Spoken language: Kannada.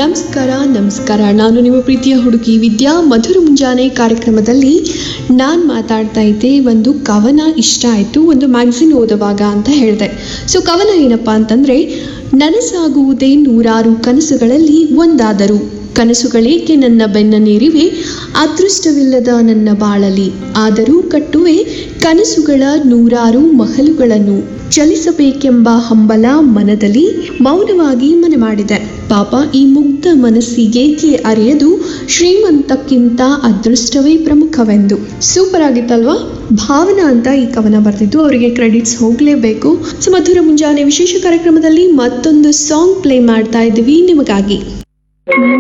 ನಮಸ್ಕಾರ ನಮಸ್ಕಾರ ನಾನು ನಿಮ್ಮ ಪ್ರೀತಿಯ ಹುಡುಗಿ ವಿದ್ಯಾ ಮಧುರ ಮುಂಜಾನೆ ಕಾರ್ಯಕ್ರಮದಲ್ಲಿ ನಾನು ಮಾತಾಡ್ತಾ ಇದ್ದೆ ಒಂದು ಕವನ ಇಷ್ಟ ಆಯಿತು ಒಂದು ಮ್ಯಾಗ್ಝಿನ್ ಓದುವಾಗ ಅಂತ ಹೇಳಿದೆ ಸೊ ಕವನ ಏನಪ್ಪ ಅಂತಂದರೆ ನನಸಾಗುವುದೇ ನೂರಾರು ಕನಸುಗಳಲ್ಲಿ ಒಂದಾದರೂ ಕನಸುಗಳೇಕೆ ನನ್ನ ಬೆನ್ನ ನೀರಿವೆ ಅದೃಷ್ಟವಿಲ್ಲದ ನನ್ನ ಬಾಳಲಿ ಆದರೂ ಕಟ್ಟುವೆ ಕನಸುಗಳ ನೂರಾರು ಮಹಲುಗಳನ್ನು ಚಲಿಸಬೇಕೆಂಬ ಹಂಬಲ ಮನದಲ್ಲಿ ಮೌನವಾಗಿ ಮನೆ ಮಾಡಿದೆ ಪಾಪ ಈ ಮುಗ್ಧ ಮನಸ್ಸಿಗೇಕೆ ಅರಿಯದು ಶ್ರೀಮಂತಕ್ಕಿಂತ ಅದೃಷ್ಟವೇ ಪ್ರಮುಖವೆಂದು ಸೂಪರ್ ಆಗಿತ್ತಲ್ವಾ ಭಾವನಾ ಅಂತ ಈ ಕವನ ಬರೆದಿದ್ದು ಅವರಿಗೆ ಕ್ರೆಡಿಟ್ಸ್ ಹೋಗಲೇಬೇಕು ಸೊ ಮಧುರ ಮುಂಜಾನೆ ವಿಶೇಷ ಕಾರ್ಯಕ್ರಮದಲ್ಲಿ ಮತ್ತೊಂದು ಸಾಂಗ್ ಪ್ಲೇ ಮಾಡ್ತಾ ಇದ್ದೀವಿ ನಿಮಗಾಗಿ